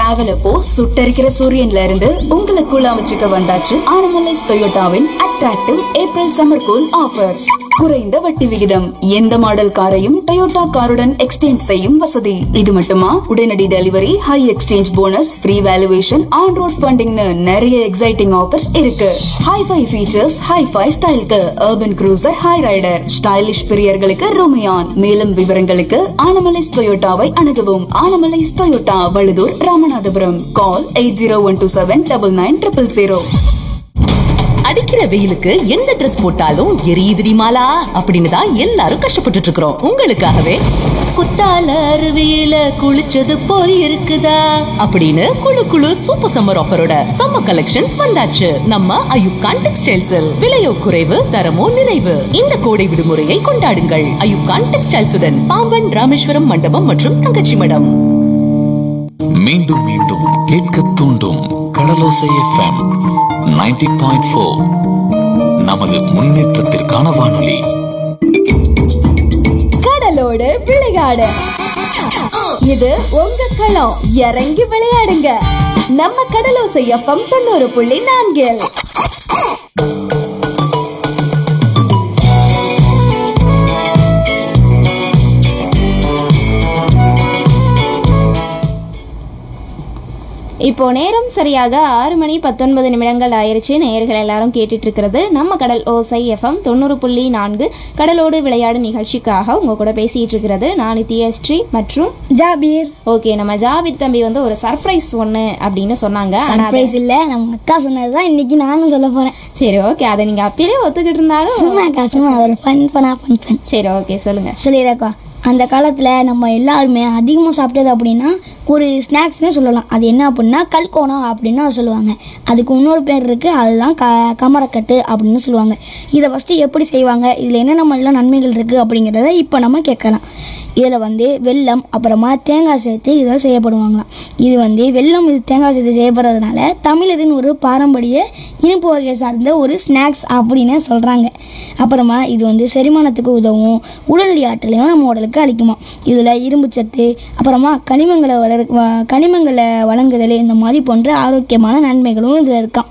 travel அப்போ சுட்டரிக்கிற சூரியன்ல இருந்து உங்களை கூலா வச்சுக்க வந்தாச்சு ஆனமலைஸ் டொயோட்டாவின் attractive April summer cool offers குறைந்த வட்டி விகிதம் எந்த மாடல் காரையும் டொயோட்டா காருடன் எக்ஸ்சேஞ்ச் செய்யும் வசதி இது மட்டுமா உடனடி delivery high exchange bonus free valuation on road ஃபண்டிங்னு நிறைய எக்ஸைட்டிங் ஆஃபர்ஸ் இருக்கு ஹைஃபை ஃபீச்சர்ஸ் ஹைஃபை ஸ்டைலுக்கு urban cruiser Hyryder stylish பிரியர்களுக்கு ரோமியான் மேலும் விவரங்களுக்கு ஆனமலைஸ் டொயோட்டாவை அணுகவும் Anamallais Toyota Vazhuthur Ramanathapuram call eight zero one two seven double nine triple zero அடிக்கிற வெயிலுக்கு எந்த Dress போட்டாலும் எரியுதுடி மாலா அப்படின்னு தான் எல்லாரும் கஷ்டப்பட்டுட்டு இருக்கிறோம் உங்களுக்காகவே குத்தால அருவியில குளிச்சது போல் இருக்குதா அப்படின்னு குளு குளு சூப்பர் சம்மர் ஆஃபரோட சம்மர் கலெக்ஷன்ஸ் வந்தாச்சு நம்ம அயுப்கான் டெக்ஸ்டைல்ஸில் விலையோ குறைவு தரமோ நிறைவு இந்த கோடை விடுமுறையை கொண்டாடுங்கள் அயுப்கான் டெக்ஸ்டைல்ஸுடன் பாம்பன் ராமேஸ்வரம் மண்டபம் மற்றும் தங்கச்சி மடம் மீண்டும் மீண்டும் கேட்க தூண்டும் கடலோசை எஃப்எம் 90.4 பாயிண்ட் ஃபோர் நமது முன்னேற்றத்திற்கான வானொலி கடலோடு விளையாடு இது உங்க களம் இறங்கி விளையாடுங்க நம்ம கடலோசை எஃப்எம் தொண்ணூறு புள்ளி நான்கில் இப்போ நேரம் சரியாக ஆறு மணி பத்தொன்பது நிமிடங்கள் ஆயிருச்சு நேயர்கள் எல்லாரும் கேட்டுட்டு இருக்கிறது நம்ம கடல் ஓசை எஃப்எம் தொண்ணூறு புள்ளி நான்கு கடலோடு விளையாடு நிகழ்ச்சிக்காக உங்க கூட பேசிட்டு இருக்கிறது நான் நித்யஸ்ரீ மற்றும் ஜாபீர் ஓகே நம்ம ஜாவித் தம்பி வந்து ஒரு சர்ப்ரைஸ் ஒன்று அப்படின்னு சொன்னாங்க ஆனா அதை- சர்ப்ரைஸ் இல்ல நம்ம அக்கா சொன்னதுதான் இன்னைக்கு நானும் சொல்ல போறேன் சரி ஓகே அதை நீங்க அப்பயே ஒத்துக்கிட்டு இருந்தாலும் சும்மா அக்கா சும்மா ஒரு ஃபன் பண்ணா ஃபன் ஃபன் சரி ஓகே சொல்லுங்க சொல்லிடுறக்கா அந்த காலத்தில் நம்ம எல்லாருமே அதிகமாக சாப்பிட்டது அப்படின்னா ஒரு ஸ்நாக்ஸ்னே சொல்லலாம் அது என்ன அப்படின்னா கல்கோனா அப்படின்னு சொல்லுவாங்க அதுக்கு இன்னொரு பேர் இருக்குது அதுதான் க கமரக்கட்டு அப்படின்னு சொல்லுவாங்க இதை ஃபஸ்ட்டு எப்படி செய்வாங்க இதில் என்னென்ன மாதிரிலாம் நன்மைகள் இருக்குது அப்படிங்கிறத இப்போ நம்ம கேட்கலாம் இதில் வந்து வெல்லம் அப்புறமா தேங்காய் சேர்த்து இதை செய்யப்படுவாங்களாம் இது வந்து வெல்லம் இது தேங்காய் சேர்த்து செய்யப்படுறதுனால தமிழரின் ஒரு பாரம்பரிய இனிப்பு வகையை சார்ந்த ஒரு ஸ்நாக்ஸ் அப்படின்னு சொல்கிறாங்க அப்புறமா இது வந்து செரிமானத்துக்கு உதவும் உடனடி ஆற்றலையும் நம்ம உடலுக்கு அளிக்குமா இதில் இரும்பு சத்து அப்புறமா கனிமங்களை வளர் வ- கனிமங்களை வழங்குதல் இந்த மாதிரி போன்ற ஆரோக்கியமான நன்மைகளும் இதில் இருக்காம்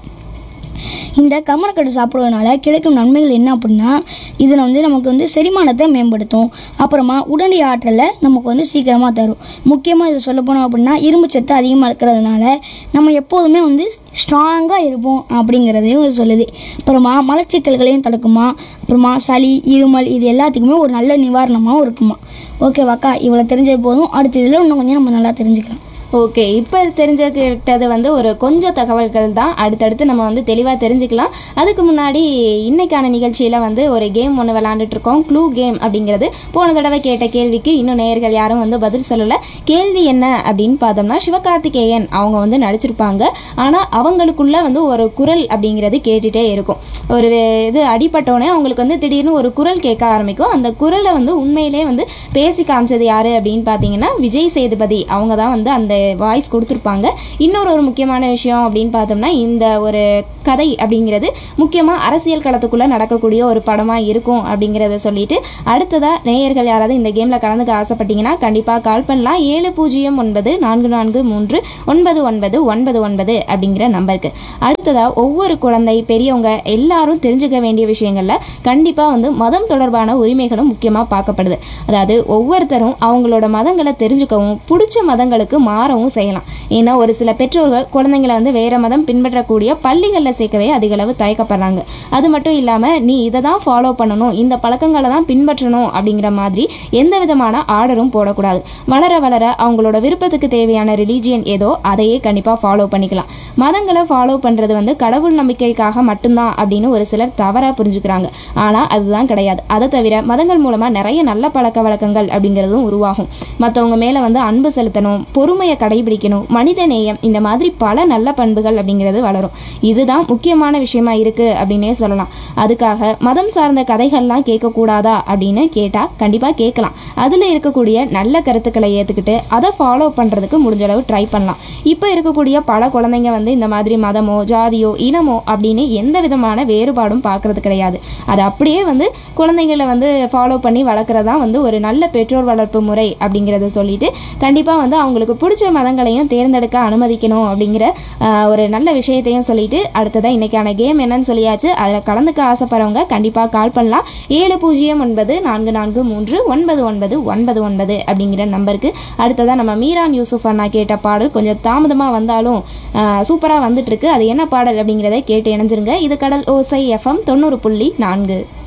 இந்த கமரக்கட்டு சாப்பிட்றதுனால கிடைக்கும் நன்மைகள் என்ன அப்படின்னா இதில் வந்து நமக்கு வந்து செரிமானத்தை மேம்படுத்தும் அப்புறமா உடனடி ஆற்றலை நமக்கு வந்து சீக்கிரமாக தரும் முக்கியமாக இதை சொல்ல போனோம் அப்படின்னா இரும்பு சத்து அதிகமாக இருக்கிறதுனால நம்ம எப்போதுமே வந்து ஸ்ட்ராங்காக இருப்போம் அப்படிங்கிறதையும் இது சொல்லுது அப்புறமா மலச்சிக்கல்களையும் தடுக்குமா அப்புறமா சளி இருமல் இது எல்லாத்துக்குமே ஒரு நல்ல நிவாரணமாகவும் இருக்குமா ஓகேவாக்கா இவ்வளோ தெரிஞ்சது போதும் அடுத்த இதில் இன்னும் கொஞ்சம் நம்ம நல்லா தெரிஞ்சுக்கலாம் ஓகே இப்போ தெரிஞ்சுக்கிட்டது வந்து ஒரு கொஞ்சம் தகவல்கள் தான் அடுத்தடுத்து நம்ம வந்து தெளிவாக தெரிஞ்சுக்கலாம் அதுக்கு முன்னாடி இன்னைக்கான நிகழ்ச்சியில் வந்து ஒரு கேம் ஒன்று விளாண்டுட்டு இருக்கோம் க்ளூ கேம் அப்படிங்கிறது போன தடவை கேட்ட கேள்விக்கு இன்னும் நேயர்கள் யாரும் வந்து பதில் சொல்லலை கேள்வி என்ன அப்படின்னு பார்த்தோம்னா சிவகார்த்திகேயன் அவங்க வந்து நடிச்சிருப்பாங்க ஆனால் அவங்களுக்குள்ள வந்து ஒரு குரல் அப்படிங்கிறது கேட்டுகிட்டே இருக்கும் ஒரு இது அடிபட்டோடனே அவங்களுக்கு வந்து திடீர்னு ஒரு குரல் கேட்க ஆரம்பிக்கும் அந்த குரலை வந்து உண்மையிலே வந்து பேசி காமிச்சது யாரு அப்படின்னு பார்த்தீங்கன்னா விஜய் சேதுபதி அவங்க தான் வந்து அந்த வாய்ஸ் கொடுத்துருப்பாங்க இன்னொரு ஒரு முக்கியமான விஷயம் அப்படின்னு பார்த்தோம்னா இந்த ஒரு கதை அப்படிங்கிறது முக்கியமாக அரசியல் களத்துக்குள்ளே நடக்கக்கூடிய ஒரு படமாக இருக்கும் அப்படிங்கிறத சொல்லிட்டு அடுத்ததாக நேயர்கள் யாராவது இந்த கேமில் கலந்துக்க ஆசைப்பட்டீங்கன்னா கண்டிப்பாக கால் பண்ணலாம் ஏழு பூஜ்ஜியம் ஒன்பது நான்கு நான்கு மூன்று ஒன்பது ஒன்பது ஒன்பது ஒன்பது அப்படிங்கிற நம்பருக்கு அடுத்ததாக ஒவ்வொரு குழந்தை பெரியவங்க எல்லாரும் தெரிஞ்சுக்க வேண்டிய விஷயங்களில் கண்டிப்பாக வந்து மதம் தொடர்பான உரிமைகளும் முக்கியமாக பார்க்கப்படுது அதாவது ஒவ்வொருத்தரும் அவங்களோட மதங்களை தெரிஞ்சுக்கவும் பிடிச்ச மதங்களுக்கு மாறவும் செய்யலாம் ஏன்னா ஒரு சில பெற்றோர்கள் குழந்தைங்களை வந்து வேற மதம் பின்பற்றக்கூடிய பள்ளிகளில் சேர்க்கவே அதிக அளவு தயக்கப்படுறாங்க அது மட்டும் இல்லாமல் நீ இதை தான் ஃபாலோ பண்ணணும் இந்த பழக்கங்களை தான் பின்பற்றணும் அப்படிங்கிற மாதிரி எந்த விதமான ஆர்டரும் போடக்கூடாது வளர வளர அவங்களோட விருப்பத்துக்கு தேவையான ரிலீஜியன் ஏதோ அதையே கண்டிப்பாக ஃபாலோ பண்ணிக்கலாம் மதங்களை ஃபாலோ பண்ணுறது வந்து கடவுள் நம்பிக்கைக்காக மட்டும்தான் அப்படின்னு ஒரு சிலர் தவறாக புரிஞ்சுக்கிறாங்க ஆனால் அதுதான் கிடையாது அதை தவிர மதங்கள் மூலமாக நிறைய நல்ல பழக்க வழக்கங்கள் அப்படிங்கிறதும் உருவாகும் மற்றவங்க மேலே வந்து அன்பு செலுத்தணும் பொறுமையை கடைபிடிக்கணும் மனித நேயம் இந்த மாதிரி பல நல்ல பண்புகள் அப்படிங்கிறது வளரும் இதுதான் முக்கியமான விஷயமா இருக்குது அப்படின்னே சொல்லலாம் அதுக்காக மதம் சார்ந்த கதைகள்லாம் கேட்கக்கூடாதா அப்படின்னு கேட்டால் கண்டிப்பாக கேட்கலாம் அதில் இருக்கக்கூடிய நல்ல கருத்துக்களை ஏற்றுக்கிட்டு அதை ஃபாலோ பண்ணுறதுக்கு முடிஞ்ச அளவு ட்ரை பண்ணலாம் இப்போ இருக்கக்கூடிய பல குழந்தைங்க வந்து இந்த மாதிரி மதமோ ஜாதியோ இனமோ அப்படின்னு எந்த விதமான வேறுபாடும் பார்க்கறது கிடையாது அது அப்படியே வந்து குழந்தைங்களை வந்து ஃபாலோ பண்ணி வளர்க்குறதா வந்து ஒரு நல்ல பெற்றோர் வளர்ப்பு முறை அப்படிங்கிறத சொல்லிட்டு கண்டிப்பாக வந்து அவங்களுக்கு பிடிச்ச மதங்களையும் தேர்ந்தெடுக்க அனுமதிக்கணும் அப்படிங்கிற ஆஹ், ஒரு நல்ல விஷயத்தையும் சொல்லிட்டு அடுத்ததான் இன்னைக்கான கேம் என்னன்னு சொல்லியாச்சு அதில் கலந்துக்க ஆசைப்படுறவங்க கண்டிப்பாக கால் பண்ணலாம் ஏழு பூஜ்ஜியம் ஒன்பது நான்கு நான்கு மூன்று ஒன்பது ஒன்பது ஒன்பது ஒன்பது அப்படிங்கிற நம்பருக்கு அடுத்ததான் நம்ம மீரான் யூசுஃப் அண்ணா கேட்ட பாடல் கொஞ்சம் தாமதமாக வந்தாலும் சூப்பராக வந்துட்டு இருக்கு அது என்ன பாடல் அப்படிங்கிறத கேட்டு இணைஞ்சிருங்க இது கடல் ஓசை எஃப்எம் தொண்ணூறு புள்ளி நான்கு